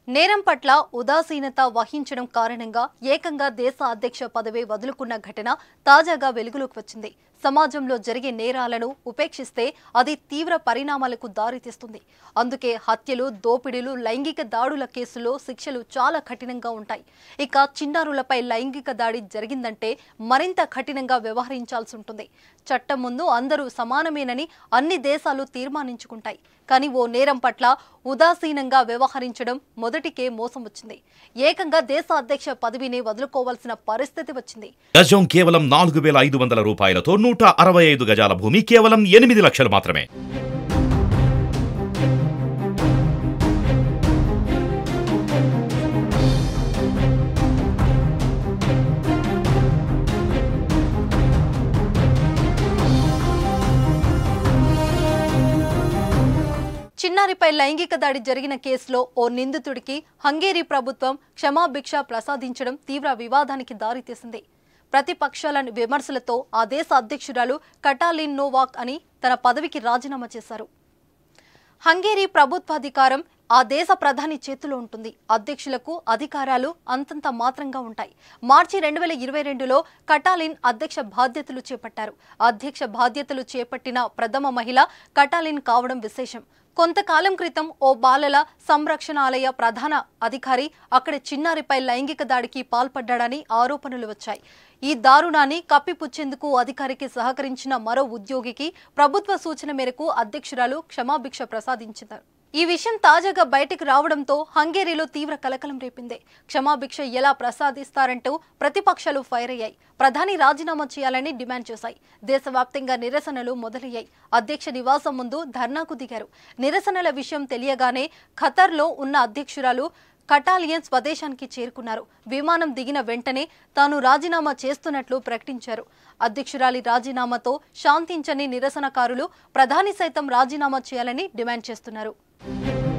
నేరం పట్ల ఉదాసీనత వహించడం కారణంగా ఏకంగా దేశ అధ్యక్ష పదవి వదులుకున్న ఘటన తాజాగా వెలుగులోకి వచ్చింది సమాజంలో జరిగే నేరాలను ఉపేక్షిస్తే అది తీవ్ర పరిణామాలకు దారితీస్తుంది అందుకే హత్యలు దోపిడీలు లైంగిక దాడుల కేసుల్లో శిక్షలు చాలా కఠినంగా ఉంటాయి ఇక చిన్నారులపై లైంగిక దాడి జరిగిందంటే మరింత కఠినంగా వ్యవహరించాల్సి ఉంటుంది చట్టం ముందు అందరూ సమానమేనని అన్ని దేశాలు తీర్మానించుకుంటాయి కానీ ఓ నేరం పట్ల ఉదాసీనంగా వ్యవహరించడం మొదటికే మోసం వచ్చింది ఏకంగా దేశ అధ్యక్ష పదవిని వదులుకోవాల్సిన పరిస్థితి వచ్చింది గజం కేవలం నాలుగు వేల ఐదు వందల రూపాయలతో నూట అరవై ఐదు గజాల భూమి కేవలం ఎనిమిది లక్షలు మాత్రమే చిన్నారిపై లైంగిక దాడి జరిగిన కేసులో ఓ నిందితుడికి హంగేరీ ప్రభుత్వం క్షమాభిక్ష ప్రసాదించడం తీవ్ర వివాదానికి దారితీసింది ప్రతిపక్షాల విమర్శలతో ఆ దేశ అధ్యక్షురాలు కటాలిన్ నోవాక్ అని తన పదవికి రాజీనామా చేశారు హంగేరీ ప్రభుత్వాధికారం ఆ దేశ ప్రధాని చేతిలో ఉంటుంది అధ్యక్షులకు అధికారాలు అంతంత మాత్రంగా ఉంటాయి మార్చి రెండు వేల ఇరవై రెండులో కటాలిన్ అధ్యక్ష బాధ్యతలు చేపట్టారు అధ్యక్ష బాధ్యతలు చేపట్టిన ప్రథమ మహిళ కటాలిన్ కావడం విశేషం కొంతకాలం క్రితం ఓ బాలల సంరక్షణాలయ ప్రధాన అధికారి అక్కడి చిన్నారిపై లైంగిక దాడికి పాల్పడ్డాడని ఆరోపణలు వచ్చాయి ఈ దారుణాన్ని కప్పిపుచ్చేందుకు అధికారికి సహకరించిన మరో ఉద్యోగికి ప్రభుత్వ సూచన మేరకు అధ్యక్షురాలు క్షమాభిక్ష ప్రసాదించారు ఈ విషయం తాజాగా బయటకు రావడంతో హంగేరీలో తీవ్ర కలకలం రేపింది క్షమాభిక్ష ఎలా ప్రసాదిస్తారంటూ ప్రతిపక్షాలు ఫైర్ అయ్యాయి ప్రధాని రాజీనామా చేయాలని డిమాండ్ చేశాయి దేశవ్యాప్తంగా నిరసనలు మొదలయ్యాయి అధ్యక్ష నివాసం ముందు ధర్నాకు దిగారు నిరసనల విషయం తెలియగానే ఖతర్లో ఉన్న అధ్యక్షురాలు కటాలియన్ స్వదేశానికి చేరుకున్నారు విమానం దిగిన వెంటనే తాను రాజీనామా చేస్తున్నట్లు ప్రకటించారు అధ్యక్షురాలి రాజీనామాతో శాంతించని నిరసనకారులు ప్రధాని సైతం రాజీనామా చేయాలని డిమాండ్ చేస్తున్నారు